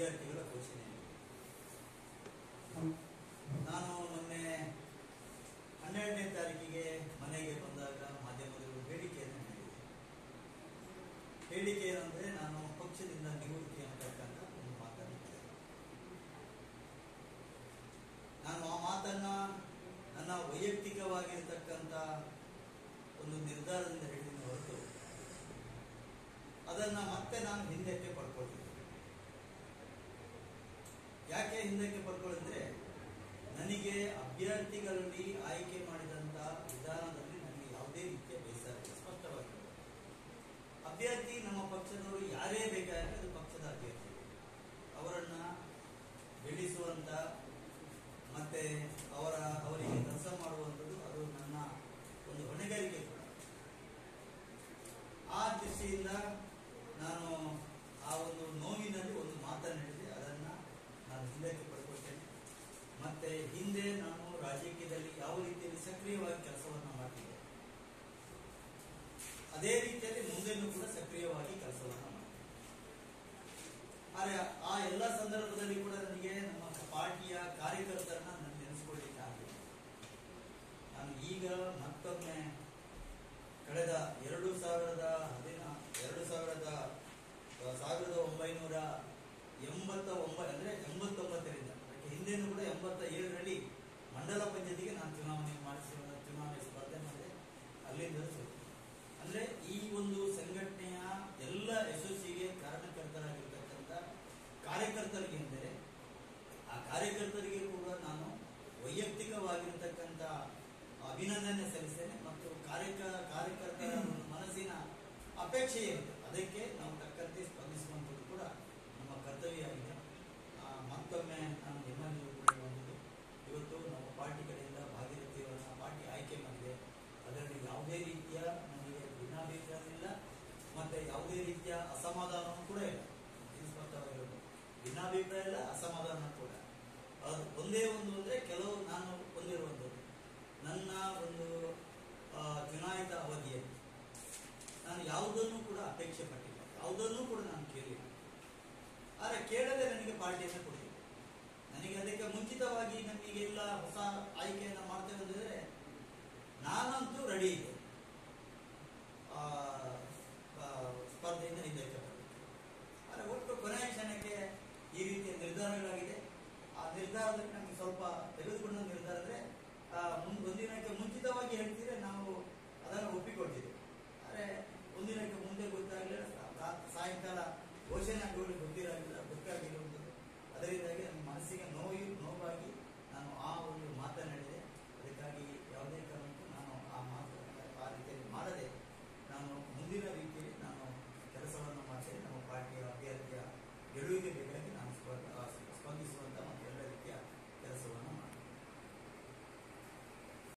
ಅಭ್ಯರ್ಥಿಗಳ ಘೋಷಣೆ ನಾನು ಮೊನ್ನೆ ಹನ್ನೆರಡನೇ ತಾರೀಕಿಗೆ ಮನೆಗೆ ಬಂದಾಗ ಮಾಧ್ಯಮದವರು ಹೇಳಿಕೆಯನ್ನು ನೀಡಿದೆ ಹೇಳಿಕೆ ಏನಂದ್ರೆ ನಾನು ಪಕ್ಷದಿಂದ ನಿವೃತ್ತಿ ಅಂತಕ್ಕಂಥ ಒಂದು ಮಾತನ್ನು ಹೇಳಿದೆ. ನಾನು ಆ ಮಾತನ್ನ ನನ್ನ ವೈಯಕ್ತಿಕವಾಗಿರ್ತಕ್ಕಂಥ ಒಂದು ನಿರ್ಧಾರದಿಂದ ಹೇಳಿದ ಹೊರತು ಅದನ್ನ ಮತ್ತೆ ನಾನು ಹಿಂದಕ್ಕೆ ಪಡ್ಕೊಳ್ತೀನಿ ಯಾಕೆ ಹಿಂದಕ್ಕೆ ಪಡ್ಕೊಳ್ಳಿದ್ರೆ ನನಗೆ ಅಭ್ಯರ್ಥಿಗಳಲ್ಲಿ ಆಯ್ಕೆ ಮಾಡಿದಂತ ವಿಧಾನದಲ್ಲಿ ನನಗೆ ಯಾವುದೇ ರೀತಿಯ ಬೇಸರ ಇಲ್ಲ, ಸ್ಪಷ್ಟವಾಗಿದೆ ಅಭ್ಯರ್ಥಿ ನಮ್ಮ ಪಕ್ಷದವರು ಯಾರೇ ಬೇಕಾದ್ರೆ ಅದು ಪಕ್ಷದ ಅಭ್ಯರ್ಥಿ ಅವರನ್ನ ಬೆಳೆಸುವಂತ ಮತ್ತೆ ಅವರ ಅವರಿಗೆ ಕೆಲಸ ಮಾಡುವಂಥದ್ದು ಅದು ನನ್ನ ಒಂದು ಹೊಣೆಗಾರಿಕೆ ಕೂಡ ಆ ದೃಷ್ಟಿಯಿಂದ ನಾನು ಆ ಒಂದು ನೋವಿನಲ್ಲಿ ಒಂದು ಮಾತನ್ನು ಹೇಳಿದೆ ಅದನ್ನ ನಾನು ಹಿಂದಕ್ಕೆ ಪಡ್ಕೊಳ್ತೇನೆ ಮತ್ತೆ ಹಿಂದೆ ನಾನು ರಾಜಕೀಯದಲ್ಲಿ ಯಾವ ರೀತಿಯಲ್ಲಿ ಸಕ್ರಿಯವಾಗಿ ಕೆಲಸವನ್ನ ಮಾಡ್ತಿದ್ದೆ ಅದೇ ರೀತಿಯಲ್ಲಿ ಮುಂದೆನೂ ಕೂಡ ಸಕ್ರಿಯವಾಗಿ ಕೆಲಸವನ್ನ ಮಾಡ್ತೀನಿ ಆದ್ರೆ ಆ ಎಲ್ಲ ಸಂದರ್ಭದಲ್ಲಿ ಕೂಡ ನನಗೆ ನಮ್ಮ ಪಾರ್ಟಿಯ ಕಾರ್ಯಕರ್ತರನ್ನ ನಾನು ನೆನೆಸ್ಕೊಳ್ಳಿಕ್ಕೆ ಆಗಲಿಲ್ಲ ನಾನು ಈಗ ಮತ್ತೊಮ್ಮೆ ಕಳೆದ ಎರಡು ಸಾವಿರದ ಹದಿನ ಎರಡು ಸಾವಿರದ ಆ, ಸಾವಿರದ ಒಂಬೈನೂರ ಎಂಬತ್ತ ಒಂಬ ಅಂದ್ರೆ ಎಂಬತ್ತೊಂಬತ್ತರಿಂದ ಅದಕ್ಕೆ ಹಿಂದೆನೂ ಕೂಡ ಎಂಬತ್ತ ಏಳರಲ್ಲಿ ಮಂಡಲ ಪಂಚಾಯತಿಗೆ ನಾನು ಚುನಾವಣೆ ಮಾಡಿಸಿ ಚುನಾವಣೆ ಸ್ಪರ್ಧೆ ಮಾಡಿದೆ ಅಲ್ಲಿಂದ ಸೋತೆ. ಅಂದ್ರೆ ಈ ಒಂದು ಸಂಘಟನೆಯ ಎಲ್ಲ ಯಶಸ್ಸಿಗೆ ಕಾರಣಕರ್ತರಾಗಿರ್ತಕ್ಕಂಥ ಕಾರ್ಯಕರ್ತರಿಗೆ ಎಂದರೆ ಆ ಕಾರ್ಯಕರ್ತರಿಗೆ ಕೂಡ ನಾನು ವೈಯಕ್ತಿಕವಾಗಿರ್ತಕ್ಕಂಥ ಅಭಿನಂದನೆ ಸಲ್ಲಿಸ್ತೇನೆ ಮತ್ತು ಕಾರ್ಯಕ ಕಾರ್ಯಕರ್ತರ ಒಂದು ಮನಸ್ಸಿನ ಅಪೇಕ್ಷೆ ಇರುತ್ತೆ ಅದಕ್ಕೆ ನಾವು ತಕ್ಕಂತೆ ಸ್ಪಂದಿಸುವಂಥದ್ದು ಕೂಡ ನಮ್ಮ ಕರ್ತವ್ಯ ಆಗಿದೆ ಆ, ಮತ್ತೊಮ್ಮೆ ನಾನು ನಿಮ್ಮಲ್ಲಿ ಕೂಡ ಬಂದಿದ್ದು ಇವತ್ತು ನಮ್ಮ ಪಾರ್ಟಿ ಕಡೆಯಿಂದ ಭಾಗೀರಥಿಯವರನ್ನ ಪಾರ್ಟಿ ಆಯ್ಕೆ ಮಾಡಿದೆ ಅದರಲ್ಲಿ ಯಾವುದೇ ರೀತಿಯ ನನಗೆ ಭಿನ್ನಾಭಿಪ್ರಾಯ ಇಲ್ಲ ಮತ್ತೆ ಯಾವುದೇ ರೀತಿಯ ಅಸಮಾಧಾನವೂ ಕೂಡ ಇಲ್ಲ ಇದು ಸ್ಪಷ್ಟವಾಗಿರೋದು ಭಿನ್ನಾಭಿಪ್ರಾಯ ಇಲ್ಲ ಅಸಮಾಧಾನ ಕೂಡ ಅದು ಒಂದೇ ಒಂದು ಅಂದ್ರೆ ಕೆಲವು ನಾನು ಹೊಂದಿರುವಂಥದ್ದು ನನ್ನ ಒಂದು ಆ, ಚುನಾಯಿತ ಅವಧಿಯಲ್ಲಿ ನಾನು ಯಾವುದನ್ನು ಕೂಡ ಅಪೇಕ್ಷೆ ಪಟ್ಟಿಲ್ಲ ಯಾವುದನ್ನು ಕೂಡ ನಾನು ಕೇಳಿಲ್ಲ ಆದರೆ ಕೇಳದೆ ನನಗೆ ಪಾರ್ಟಿಯನ್ನು ಕೊಟ್ಟಿಲ್ಲ ನನಗೆ ಅದಕ್ಕೆ ಮುಂಚಿತವಾಗಿ ನಮಗೆಲ್ಲ ಹೊಸ ಆಯ್ಕೆಯನ್ನು ಮಾಡ್ತೇವೆ ಅಂತಂದ್ರೆ ನಾನಂತೂ ರೆಡಿ ಇದೆ ಆ, ಆ, ಸ್ಪರ್ಧೆಯಿಂದ ಹಿಂದಕ್ಕೆ ಬರಲಿಕ್ಕೆ ಆದರೆ ಒಟ್ಟು ಕೊನೆಯ ಕ್ಷಣಕ್ಕೆ ಈ ರೀತಿಯ ನಿರ್ಧಾರಗಳಾಗಿದೆ ಆ ನಿರ್ಧಾರದಲ್ಲಿ ನಮಗೆ ಸ್ವಲ್ಪ ತೆಗೆದುಕೊಂಡ ನಿರ್ಧಾರ ಅಂದ್ರೆ ಆ, ಮುನ್- ಒಂದಿನಕ್ಕೆ ಮುಂಚಿತವಾಗಿ ಹೇಳ್ತಿದ್ರೆ ನಾವು ಅದನ್ನು ಒಪ್ಪಿಕೊಳ್ತಿದ್ವಿ ಆದರೆ ಒಂದಿನಕ್ಕೆ ಮುಂದೆ ಗೊತ್ತಾಗಲಿಲ್ಲ ರಾ- ಸಾಯಂಕಾಲ ಘೋಷಣೆ ಆಗೋದು ಗೊತ್ತಿರಲಿಲ್ಲ ಗೊತ್ತಾಗಿರುವಂಥದ್ದು ಅದರಿಂದಾಗಿ ನನ್ನ ಮನಸ್ಸಿಗೆ ನೋವು ನೋವಾಗಿ ನಾನು ಆ ಒಂದು ಮಾತನಾಡಿದೆ